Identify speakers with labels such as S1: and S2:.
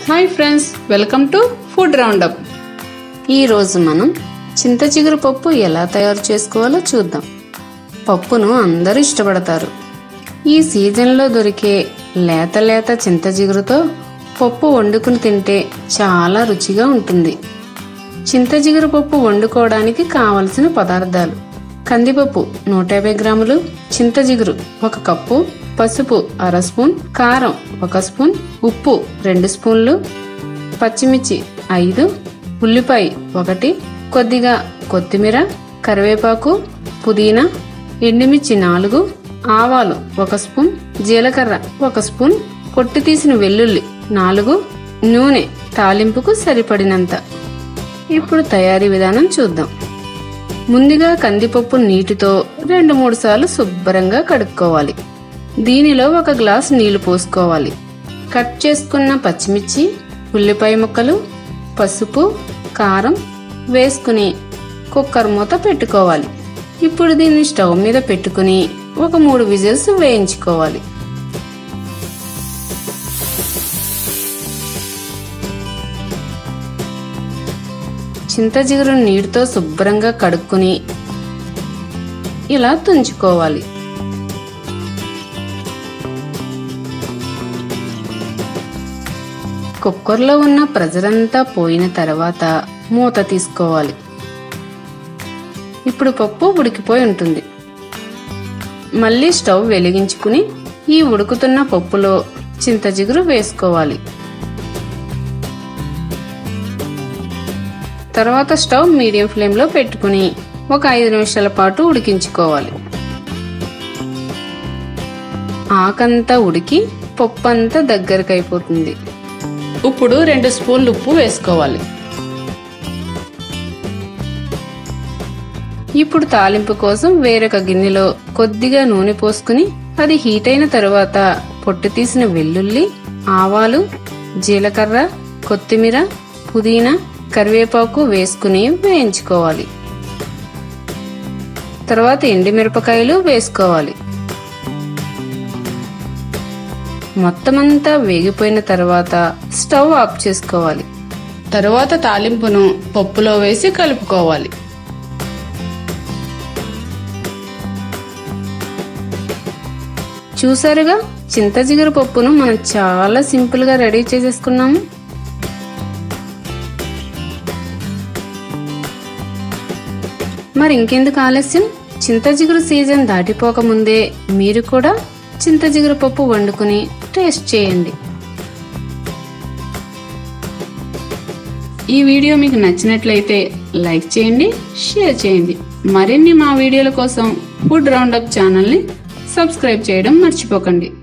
S1: hi friends welcome to Food Roundup ఈరోజు మనం చింత చిగురు పప్పు ఎలా తయారు చేసుకోవాలో చూద్దాం పప్పును అందరూ ఇష్టపడతారు ఈ సీజన్లో దొరికే లేత లేత చింత చిగురుతో పప్పు వండుకుని తింటే చాలా రుచిగా ఉంటుంది చింత చిగురు పప్పు వండుకోవడానికి కావలసిన పదార్థాలు కందిపప్పు నూట యాభై గ్రాములు చింత చిగురు ఒక కప్పు పసుపు అర స్పూన్ కారం ఒక స్పూన్ ఉప్పు రెండు స్పూన్లు పచ్చిమిర్చి ఐదు ఉల్లిపాయ ఒకటి కొద్దిగా కొత్తిమీర కరివేపాకు పుదీనా ఎండుమిర్చి నాలుగు ఆవాలు ఒక స్పూన్ జీలకర్ర ఒక స్పూన్ పొట్టు తీసిన వెల్లుల్లి నాలుగు నూనె తాలింపుకు సరిపడినంత ఇప్పుడు తయారీ విధానం చూద్దాం ముందుగా కందిపప్పు నీటితో రెండు మూడు సార్లు శుభ్రంగా కడుక్కోవాలి దీనిలో ఒక గ్లాస్ నీళ్లు పోసుకోవాలి కట్ చేసుకున్న పచ్చిమిర్చి ఉల్లిపాయ ముక్కలు పసుపు కారం వేసుకుని కుక్కర్ మూత పెట్టుకోవాలి ఇప్పుడు దీన్ని స్టవ్ మీద పెట్టుకుని ఒక మూడు విజిల్స్ వేయించుకోవాలి చింత జిగురు నీటితో శుభ్రంగా కడుక్కుని ఇలా తుంచుకోవాలి కుక్కర్లో ఉన్న ప్రెజరంతా పోయిన తర్వాత మూత తీసుకోవాలి ఇప్పుడు పప్పు ఉడికిపోయి ఉంటుంది మళ్ళీ స్టవ్ వెలిగించుకుని ఈ ఉడుకుతున్న పప్పులో చింత జిగురు వేసుకోవాలి తర్వాత స్టవ్ మీడియం ఫ్లేమ్లో పెట్టుకుని ఒక ఐదు నిమిషాల పాటు ఉడికించుకోవాలి ఆకంతా ఉడికి పప్పు అంతా దగ్గరకు అయిపోతుంది ఇప్పుడు రెండు స్పూన్లు ఉప్పు వేసుకోవాలి ఇప్పుడు తాలింపు కోసం వేరొక గిన్నెలో కొద్దిగా నూనె పోసుకుని అది హీట్ అయిన తరువాత పొట్టు తీసిన వెల్లుల్లి ఆవాలు జీలకర్ర కొత్తిమీర పుదీనా కరివేపాకు వేసుకుని వేయించుకోవాలి తర్వాత ఎండిమిరపకాయలు వేసుకోవాలి మొత్తమంతా వేగిపోయిన తర్వాత స్టవ్ ఆఫ్ చేసుకోవాలి తరువాత తాలింపును పప్పులో వేసి కలుపుకోవాలి చూసారుగా చింత జిగురు పప్పును మనం చాలా సింపుల్ గా రెడీ చేసేసుకున్నాము మరి ఇంకెందుకు ఆలస్యం చింత జిగురు సీజన్ దాటిపోక ముందే మీరు కూడా చింత జిగురు పప్పు వండుకుని టేస్ట్ చేయండి ఈ వీడియో మీకు నచ్చినట్లయితే లైక్ చేయండి షేర్ చేయండి మరిన్ని మా వీడియోల కోసం ఫుడ్ రౌండప్ ఛానల్ని సబ్స్క్రైబ్ చేయడం మర్చిపోకండి